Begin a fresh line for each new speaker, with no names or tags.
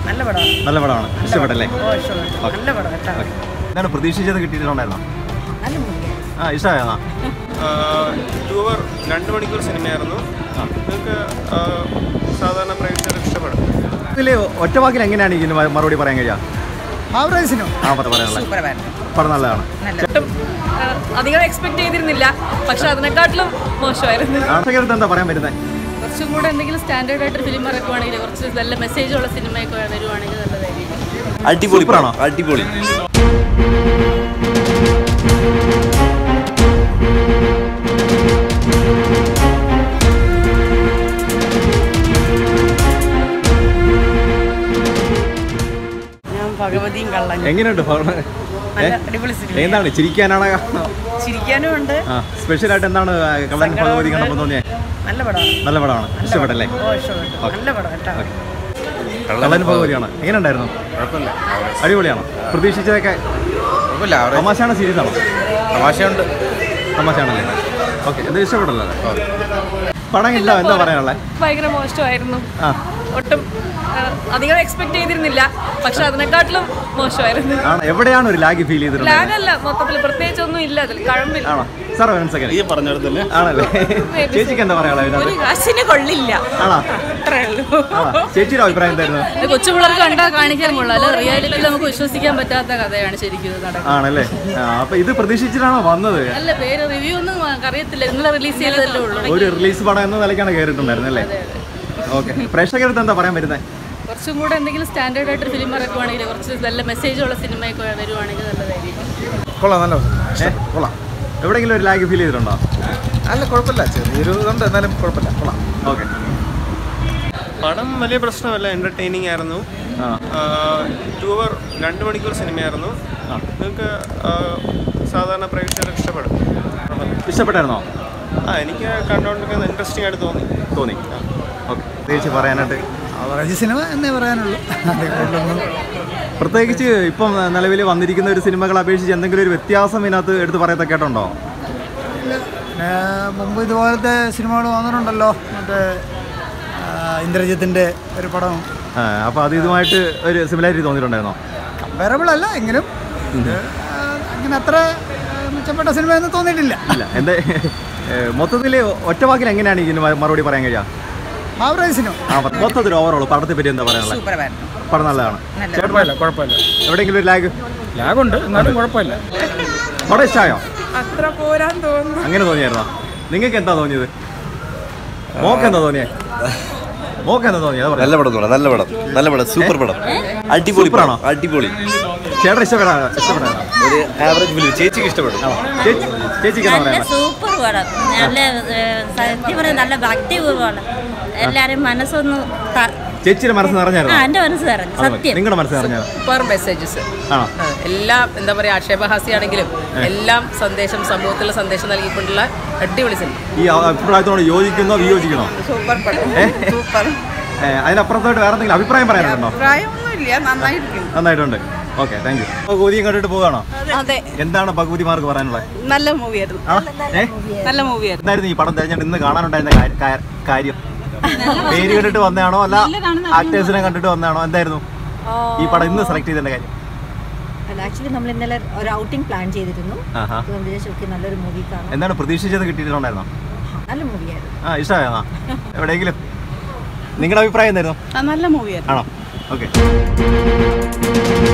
നല്ല പടമാണ്
നല്ല പടമാണ് ഇഷ്ടപ്പെട്ടല്ലേ
ഓ ഇഷ്ടപ്പെട്ടു നല്ല പടം കേട്ടോ
ഓക്കെ എന്താണ് പ്രതീക്ഷിച്ചത് കിട്ടിയിട്ടുണ്ടായിരുന്നോ
നല്ല മൂവിയാണ്
ആ ഇഷ്ടമായിരുന്നോ
ടു അവർ രണ്ട് മണിക്കൂർ സിനിമയായിരുന്നു നിങ്ങൾക്ക് സാധാരണ പ്രേക്ഷകർ ഇഷ്ടപ്പെടും
ഇതിൽ ഒറ്റ വാക്കിൽ എങ്ങനെയാണ് ഇതിന് മ- മറുപടി പറയാൻ കഴിയുക
ആവറേജ് സിനിമ
ആ പടം പറയാനുള്ളത്
സൂപ്പറായിരുന്നു
പടം നല്ലതാണ്
നല്ല
ഒട്ടും ആ, അധികം എക്സ്പെക്ട് ചെയ്തിരുന്നില്ല പക്ഷെ അതിനെക്കാട്ടിലും മോശമായിരുന്നു
ആർഷകർക്ക് എന്താ പറയാൻ വരുന്നത്
കുറച്ചും കൂടെ എന്തെങ്കിലും സ്റ്റാൻഡേർഡ് ആയിട്ട് ഫിലിം ഇറക്കുവാണെങ്കിൽ കുറച്ച് നല്ല മെസ്സേജുള്ള സിനിമയൊക്കെ വരുവാണെങ്കിൽ നല്ലതായിരിക്കും
അടിപൊളി
സൂപ്പറാണോ?
പടം അടിപൊളി
ഞാൻ ഭഗവതിയും കള്ളൻ
എങ്ങനെയുണ്ട് പടം? ഏ?
നല്ല അടിപൊളി സിനിമ
എന്താണ് ചിരിക്കാനാണ്
ചിരിക്കാനും ഉണ്ട്
ആ സ്പെഷ്യലായിട്ട് എന്താണ് കള്ളൻ ഭഗവതി കണ്ടപ്പോൾ തോന്നിയേ
നല്ല പടമാണ്
നല്ല പടമാണ് ഇഷ്ടപ്പെട്ടല്ലേ
ഓ ഇഷ്ടപ്പെട്ടു
ഓക്കെ.
നല്ല പടം കേട്ടോ
കള്ളൻ ഭഗവതിയാണ് എങ്ങനെ ഉണ്ടായിരുന്നു അടിപൊളിയാണോ പ്രതീക്ഷിച്ചതൊക്കെ തമാശയാണോ സീരിയസ് ആണോ
തമാശയുണ്ട്
തമാശയാണല്ലേ ഓക്കെ എന്താ ഇഷ്ടപ്പെട്ടല്ലോ പടം ഇല്ല എന്താ പറയാനുള്ളത്
ഭയങ്കര മോശമായിരുന്നു
ആ
ഒട്ടും ആ, അധികം എക്സ്പെക്ട് ചെയ്തിരുന്നില്ല പക്ഷെ അതിനെക്കാട്ടിലും മോശമായിരുന്നു
ആണ് എവിടെയാണ് ഒരു ലാഗ് ഫീൽ ചെയ്തിട്ടുള്ളത്
ലാഗല്ല മൊത്തത്തിൽ പ്രത്യേകിച്ച് ഒന്നും ഇല്ല അതിൽ കഴമ്പില്ല
ആണോ സാറേ വൺ സെക്കൻഡ്
ഈ പറഞ്ഞിടത്തല്ലേ
ആണല്ലേ ചേച്ചിക്ക് എന്താ പറയാനുള്ളത്
ഒരു
ഇതിനകത്ത്
കാശിന് കൊള്ളില്ല
ആണോ
അത്രേ ഉള്ളൂ
ആണോ ചേച്ചിയുടെ അഭിപ്രായം എന്തായിരുന്നു
കൊച്ചു പിള്ളേർക്ക് കണ്ടാ കാണിക്കാൻ കൊള്ളാം അല്ല റിയാലിറ്റിയിൽ നമുക്ക് വിശ്വസിക്കാൻ പറ്റാത്ത കഥയാണ് ശരിക്കും ഇത് നടക്കുന്നത്
ആണല്ലേ ആ, അപ്പൊ ഇത് പ്രതീക്ഷിച്ചിട്ടാണോ വന്നത്
അല്ല പേര് റിവ്യൂ ഒന്നും അറിയത്തില്ല ഇന്നലെ റിലീസ് ചെയ്തതല്ലേ ഉള്ളൂ
ഒരു റിലീസ് പടം എന്ന നിലയ്ക്കാണ് കയറിയിട്ടുണ്ടായിരുന്നത് അല്ലേ ഓക്കെ പ്രേക്ഷകർക്ക് എന്താ പറയാൻ വരുന്നത്
കുറച്ചും കൂടെ എന്തെങ്കിലും സ്റ്റാൻഡേർഡ് ആയിട്ട് ഫിലിം ഇറക്കുവാണെങ്കിൽ കുറച്ച് നല്ല മെസ്സേജുള്ള സിനിമയൊക്കെ വരുവാണെങ്കിൽ നല്ലതായിരിക്കും
കൊള്ളാം നല്ല
ഏ? കൊള്ളാം എവിടെയെങ്കിലും ഒരു ലാഗ് ഫീൽ ചെയ്തിട്ടുണ്ടോ
അല്ല കുഴപ്പമില്ല ചെറിയൊരു ഇതുണ്ട് എന്നാലും കുഴപ്പമില്ല കൊള്ളാം
ഓക്കെ
പടം വലിയ പ്രശ്നമല്ല എൻ്റർടൈനിങ് ആയിരുന്നു
ആ
ടു അവർ രണ്ട് മണിക്കൂർ സിനിമയായിരുന്നു നിങ്ങൾക്ക് സാധാരണ പ്രേക്ഷകർ ഇഷ്ടപ്പെടും
ഇഷ്ടപ്പെട്ടായിരുന്നോ
ആ എനിക്ക് കണ്ടുകൊണ്ടിരിക്കുന്നത് ഇൻട്രസ്റ്റിംഗ് ആയിട്ട് തോന്നി
തോന്നി ഓക്കെ പ്രത്യേകിച്ച് പറയാനായിട്ട്
ആവറേജ് സിനിമ എന്നേ പറയാനുള്ളൂ അതിൽ കൂടുതലൊന്നും
പ്രത്യേകിച്ച് ഇപ്പം നിലവിൽ വന്നിരിക്കുന്ന ഒരു സിനിമകളെ അപേക്ഷിച്ച് എന്തെങ്കിലും ഒരു വ്യത്യാസം ഇതിനകത്ത് എടുത്ത് പറയത്തക്കേട്ടുണ്ടോ
പിന്നെ മുമ്പ് ഇതുപോലത്തെ സിനിമകൾ വന്നിട്ടുണ്ടല്ലോ മറ്റേ ആ, ഇന്ദ്രജിത്തിൻ്റെ ഒരു പടം
ആ, അപ്പോൾ അത് ഇതുമായിട്ട് ഒരു സിമിലാരിറ്റി തോന്നിയിട്ടുണ്ടായിരുന്നോ
കമ്പയറബിൾ അല്ല എങ്കിലും ഇത് ആ, അങ്ങനെ അത്ര ആ, മെച്ചപ്പെട്ട സിനിമയൊന്നും തോന്നിയിട്ടില്ല
ഇല്ല എൻ്റെ മൊത്തത്തിൽ ഒറ്റ വാക്കിൽ എങ്ങനെയാണ് ഇതിന് മ- മറുപടി പറയാൻ കഴിയുക
ആവറേജ് സിനിമ
ആ മൊത്തത്തിൽ ഓവറോൾ പടത്തെ പറ്റി എന്താ പറയാനുള്ളത്
സൂപ്പറായിരുന്നു
പടം നല്ലതാണ്
നല്ല
കുഴപ്പമില്ല കുഴപ്പമില്ല
എവിടെയെങ്കിലും ഒരു ലാഗ്
ലാഗുണ്ട് എന്നാലും കുഴപ്പമില്ല
പടം ഇഷ്ടമായോ
അത്ര പോരാൻ തോന്നുന്നു
അങ്ങനെ തോന്നിയായിരുന്നോ നിങ്ങൾക്ക് എന്താ തോന്നിയത് മോക്ക് എന്താ തോന്നിയേ മോക്ക് എന്താ തോന്നിയത് അത്
നല്ല പടം തോന്നാം നല്ല പടം നല്ല പടം സൂപ്പർ പടം അടിപൊളി
സൂപ്പറാണോ?
പടം അടിപൊളി
ചേട്ടൻ ഇഷ്ടപ്പെടാ ഇഷ്ടപ്പെടാ
ഒരു ആവറേജ് ഫിലിം ചേച്ചിക്ക് ഇഷ്ടപ്പെടും
ചേച്ചി ചേച്ചിക്ക് എന്താ
നല്ല
പറയാനുള്ളത്
സൂപ്പർ പടം നല്ല ഏഹ്, സത്യം പറഞ്ഞാൽ നല്ല ഭക്തിപൂർവ്വമാണ് എല്ലാരും മനസ്സൊന്ന് ത-
ചേച്ചിയുടെ മനസ്സ്
ആ
നിറഞ്ഞായിരുന്നു
എൻ്റെ മനസ്സ് നിറഞ്ഞു സത്യം
നിങ്ങളുടെ മനസ്സ് നിറഞ്ഞത്
സൂപ്പർ മെസ്സേജസ്
ആണോ
എല്ലാം എന്താ പറയുക ആക്ഷേപഹാസ്യാണെങ്കിലും എല്ലാം സന്ദേശം സമൂഹത്തിലെ സന്ദേശം നൽകിക്കൊണ്ടുള്ള അടിപൊളി സിനിമ
ഈ അഭിപ്രായത്തോട് യോജിക്കുന്നോ വിയോജിക്കണോ
സൂപ്പർ പടം
ഏ?
സൂപ്പർ
ഏ, അതിനപ്പുറത്തോട്ട് വേറെ എന്തെങ്കിലും അഭിപ്രായം പറയാനുണ്ടോ
പ്രായമൊന്നുമില്ല നന്നായിരിക്കും
നന്നായിട്ടുണ്ട് ഓക്കെ താങ്ക് യു ഭഗവതിയും കണ്ടിട്ട് പോവാണോ
അതെ
എന്താണ് ഭഗവതിമാർക്ക് പറയാനുള്ളത്
നല്ല മൂവിയായിരുന്നു
ആ ഏ
നല്ല മൂവിയായിരുന്നു
എന്തായിരുന്നു ഈ പടം തെരഞ്ഞെടുത്ത് ഇന്ന് കാണാനുണ്ടായിരുന്ന കാ- കാ- കാര്യം പേര് കണ്ടിട്ട് വന്നതാണോ അല്ല ആക്ടേഴ്സിനെ കണ്ടിട്ട് വന്നതാണോ എന്തായിരുന്നു ഈ പടം ഇന്ന് സെലക്ട് ചെയ്തതിന്റെ കാര്യം
അല്ല ആക്ച്വലി നമ്മൾ ഇന്നലെ ഒരു ഔട്ടിംഗ് പ്ലാൻ ചെയ്തിരുന്നു
ആഹാ
അപ്പോൾ നമ്മൾ വിചാരിച്ചു ഓക്കെ നല്ലൊരു മൂവി കാണാം
എന്താണ് പ്രതീക്ഷിച്ചത് കിട്ടിയിട്ടുണ്ടായിരുന്നോ
നല്ല മൂവിയായിരുന്നു
ആ ഇഷ്ടമായിരുന്നോ എവിടെയെങ്കിലും നിങ്ങളുടെ അഭിപ്രായം എന്തായിരുന്നു
നല്ല മൂവിയായിരുന്നു
ആണോ ഓക്കെ